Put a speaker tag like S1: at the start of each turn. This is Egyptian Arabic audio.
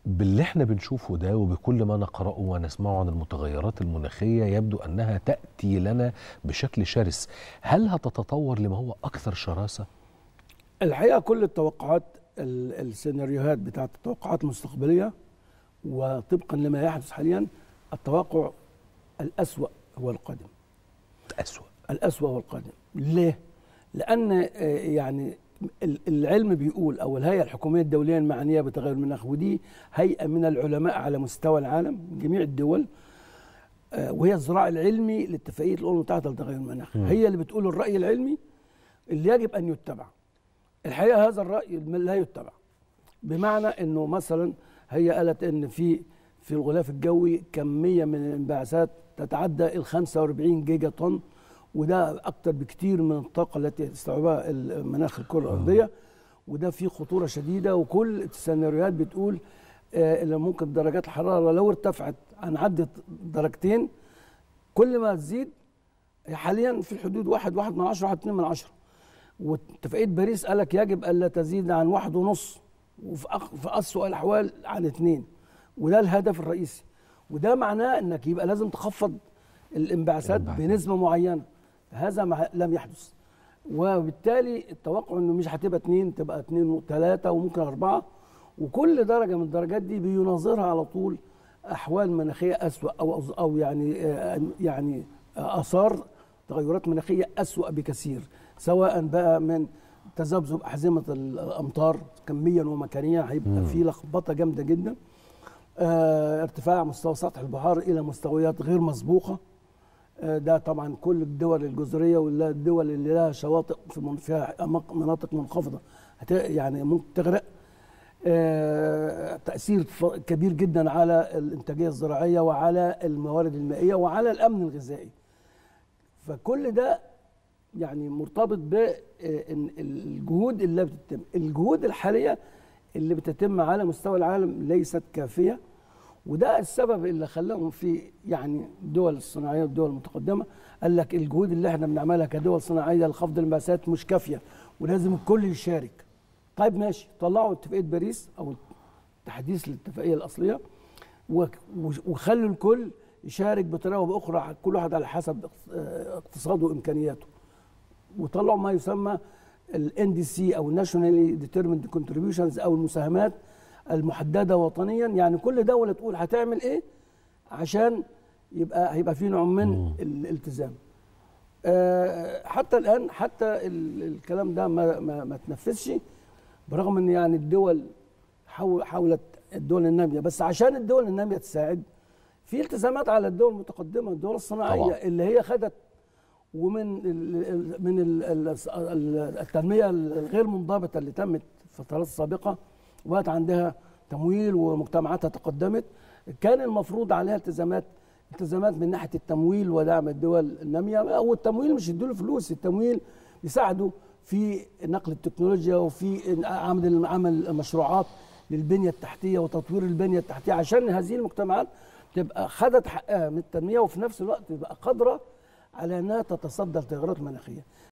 S1: باللي احنا بنشوفه ده وبكل ما نقرأه ونسمعه عن المتغيرات المناخية يبدو أنها تأتي لنا بشكل شرس هل هتتطور لما هو أكثر شراسة؟
S2: الحقيقه كل التوقعات ال- السيناريوهات بتاعت التوقعات المستقبليه وطبقا لما يحدث حاليا التوقع الأسوأ هو القادم
S1: أسوأ
S2: الأسوأ هو القادم ليه؟ لأن آه، يعني ال- العلم بيقول أو الهيئة الحكومية الدولية المعنية بتغير المناخ ودي هيئة من العلماء على مستوى العالم من جميع الدول آه، وهي الذراع العلمي لاتفاقية الأمم المتحدة لتغير المناخ
S1: مم.
S2: هي اللي بتقول الرأي العلمي اللي يجب أن يتبع الحقيقة هذا الرأي لا يتبع بمعنى أنه مثلا هي قالت أن في في الغلاف الجوي كمية من الانبعاثات تتعدى ال 45 جيجا طن وده أكتر بكتير من الطاقة التي تستوعبها المناخ الكرة الأرضية وده فيه خطورة شديدة وكل السيناريوهات بتقول آه، إن ممكن درجات الحرارة لو ارتفعت عن عدة درجتين كل ما تزيد هي حاليا في الحدود واحد واحد من عشرة واحد اتنين من عشرة واتفاقية باريس قالك يجب ألا تزيد عن واحد ونص وفي أخ- في أسوأ الأحوال عن اتنين وده الهدف الرئيسي وده معناه انك يبقى لازم تخفض الانبعاثات
S1: الانبعاثات.
S2: بنسبه معينه هذا ما لم يحدث وبالتالي التوقع انه مش هتبقى اتنين تبقى اتنين وثلاثه وممكن اربعه وكل درجه من الدرجات دي بيناظرها على طول احوال مناخيه اسوا او او يعني آه، يعني اثار تغيرات مناخيه اسوا بكثير سواء بقى من تذبذب احزمه الامطار كميا ومكانيا هيبقى في لخبطه جامده جدا آه، ارتفاع مستوى سطح البحار الى مستويات غير مسبوقه آه، ده طبعا كل الدول الجزريه والدول اللي لها شواطئ في من- فيها أماق- مناطق منخفضه هت- يعني ممكن تغرق آه، تاثير ف- كبير جدا على الانتاجيه الزراعيه وعلى الموارد المائيه وعلى الامن الغذائي فكل ده يعني مرتبط بالجهود اللي بتتم الجهود الحاليه اللي بتتم على مستوى العالم ليست كافيه وده السبب اللي خلاهم في يعني الدول الصناعيه والدول المتقدمه قال لك الجهود اللي احنا بنعملها كدول صناعيه لخفض الانبعاثات مش كافيه ولازم الكل يشارك طيب ماشي طلعوا اتفاقيه باريس او تحديث للاتفاقيه الاصليه و- وخلوا الكل يشارك بطريقه او باخرى كل واحد على حسب اه، اقتصاده وامكانياته وطلعوا ما يسمى الان دي سي او ناشونالي ديترميند كونتريبيوشنز او المساهمات المحدده وطنيا يعني كل دوله تقول هتعمل ايه عشان يبقى هيبقى في نوع من الالتزام آه، حتى الان حتى ال- الكلام ده ما ما, ما تنفذش برغم ان يعني الدول حاول- حاولت الدول الناميه بس عشان الدول الناميه تساعد في التزامات على الدول المتقدمه الدول الصناعيه
S1: طبعا.
S2: اللي هي خدت ومن ال ال من ال ال التنميه الغير منضبطه اللي تمت في الفترات السابقه وبقت عندها تمويل ومجتمعاتها تقدمت كان المفروض عليها التزامات التزامات من ناحيه التمويل ودعم الدول الناميه او التمويل مش يدوا فلوس التمويل يساعدوا في نقل التكنولوجيا وفي عمل عمل مشروعات للبنيه التحتيه وتطوير البنيه التحتيه عشان هذه المجتمعات تبقى خدت حقها من التنميه وفي نفس الوقت تبقى قادره على انها تتصدى للتغيرات المناخيه